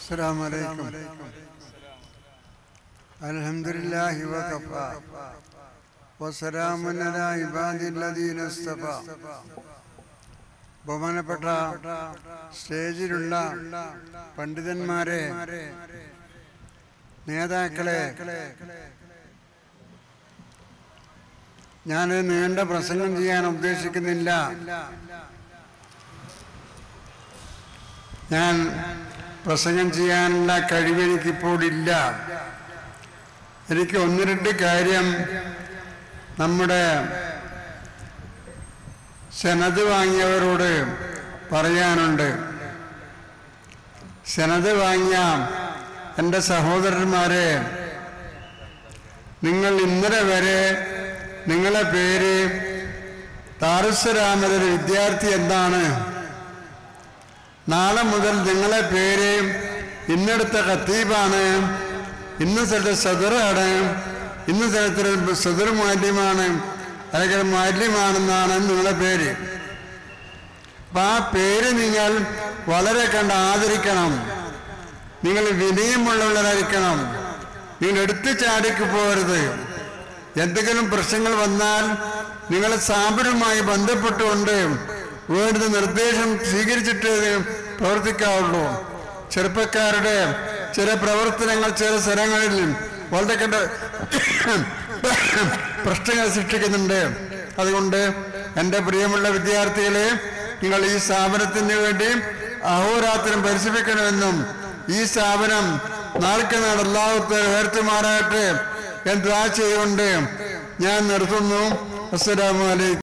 السلام عليكم الحمد لله وكفى وسلام على عباد الذين اصطفى ബഹുമാനപ്പെട്ട സ്റ്റേജിലുള്ള പണ്ഡിതന്മാരെ നേതാക്കളെ ഞാൻ നീണ്ട പ്രസംഗം ചെയ്യാൻ ഉദ്ദേശിക്കുന്നില്ല ഞാൻ പ്രസംഗം ചെയ്യാനുള്ള കഴിവ് എനിക്കിപ്പോൾ ഇല്ല എനിക്ക് ഒന്ന് രണ്ട് കാര്യം നമ്മുടെ സെനത് വാങ്ങിയവരോട് പറയാനുണ്ട് സെനത് വാങ്ങിയ എൻ്റെ സഹോദരന്മാരെ നിങ്ങൾ ഇന്നലെ വരെ നിങ്ങളെ പേര് താറുസരാമതൊരു വിദ്യാർത്ഥി എന്താണ് നാളെ മുതൽ നിങ്ങളെ പേര് ഇന്നടുത്ത ഖത്തീബാണ് ഇന്ന സ്ഥലത്ത് സദറാണ് ഇന്ന സ്ഥലത്ത് സദർ മാലിന്യമാണ് അല്ലെങ്കിൽ മാലിന്യമാണെന്നാണ് നിങ്ങളെ പേര് അപ്പൊ ആ പേര് നിങ്ങൾ വളരെ കണ്ട് ആദരിക്കണം നിങ്ങൾ വിനയമുള്ളവരായിരിക്കണം നിങ്ങൾ എടുത്തു ചാടിക്ക് പോകരുത് എന്തെങ്കിലും പ്രശ്നങ്ങൾ വന്നാൽ നിങ്ങൾ സാമ്പരുമായി ബന്ധപ്പെട്ടുകൊണ്ട് വേണ്ടുന്ന നിർദ്ദേശം സ്വീകരിച്ചിട്ട് പ്രവർത്തിക്കാവുള്ളൂ ചെറുപ്പക്കാരുടെ ചില പ്രവർത്തനങ്ങൾ ചില സ്ഥലങ്ങളിൽ വളരെ കണ്ട പ്രശ്നങ്ങൾ സൃഷ്ടിക്കുന്നുണ്ട് അതുകൊണ്ട് എൻ്റെ പ്രിയമുള്ള വിദ്യാർത്ഥികളെ നിങ്ങൾ ഈ സ്ഥാപനത്തിന് വേണ്ടി അഹോരാത്രം പരിശ്രമിക്കണമെന്നും ഈ സ്ഥാപനം നാൾക്ക് നാട് എല്ലാവർക്കും ഉയർത്തുമാറാകട്ടെ എന്ന് ദ്വാ ചെയ്തുകൊണ്ട് ഞാൻ നിർത്തുന്നു അസ്സലാമു അലൈക്കും